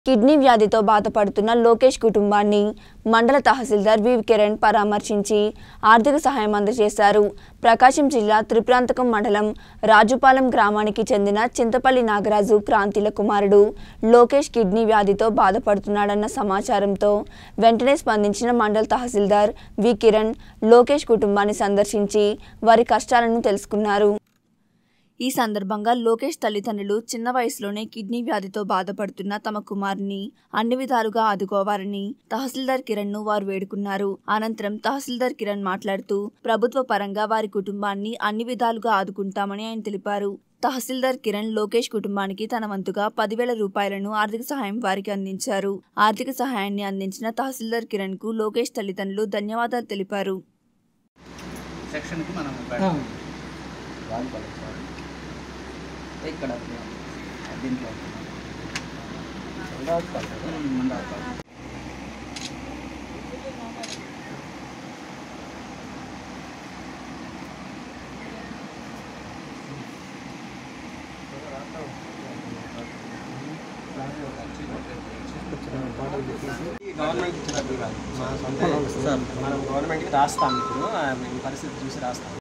Kidney వ్యాధితో బాధపడుతున్న లోకేష్ కుటుంబాన్ని మండల తహసీల్దార్ వి కిరణ్ పరామర్శించి ఆర్థిక సహాయం అందజేశారు ప్రకాశం జిల్లా త్రిప్రాంతకం మండలం రాజుపాలెం గ్రామానికి చెందిన చింతపల్లి నాగరాజు క్రాంతిల కుమారుడు లోకేష్ కిడ్నీ వ్యాధితో బాధపడుతున్నాడన్న సమాచారంతో వెంటనే స్పందించిన మండల తహసీల్దార్ వి కిరణ్ లోకేష్ కుటుంబాన్ని సందర్శించి వారి కష్టాలను తెలుసుకున్నారు ఈ సందర్భంగా లోకేష్ తల్లిదండ్రులు చిన్న వయసులోనే కిడ్నీ వ్యాధితో బాధపడుతున్న తమ కుమారుని అన్ని విధాలుగా ఆదుకోవాలని తహసీల్దార్ కిరణ్ ను వారు వేడుకున్నారు అనంతరం తహసీల్దార్ కిరణ్ మాట్లాడుతూ ప్రభుత్వ పరంగా వారి కుటుంబాన్ని అన్ని విధాలుగా ఆదుకుంటామని ఆయన తెలిపారు తహసీల్దార్ కిరణ్ లోకేష్ కుటుంబానికి తన వంతుగా పదివేల రూపాయలను ఆర్థిక సహాయం వారికి అందించారు ఆర్థిక సహాయాన్ని అందించిన తహసీల్దార్ కిరణ్ కు లోకేష్ తల్లిదండ్రులు ధన్యవాదాలు తెలిపారు సెక్షన్కి మనం ఇక్కడ దీంట్లో మందాపాలు. ఈ గవర్నమెంట్ ఇచ్చిన డబ్బులు కాదు మా సొంత మనం గవర్నమెంట్కి రాస్తాం ఇప్పుడు ఆ, మేము పరిస్థితి చూసి రాస్తాం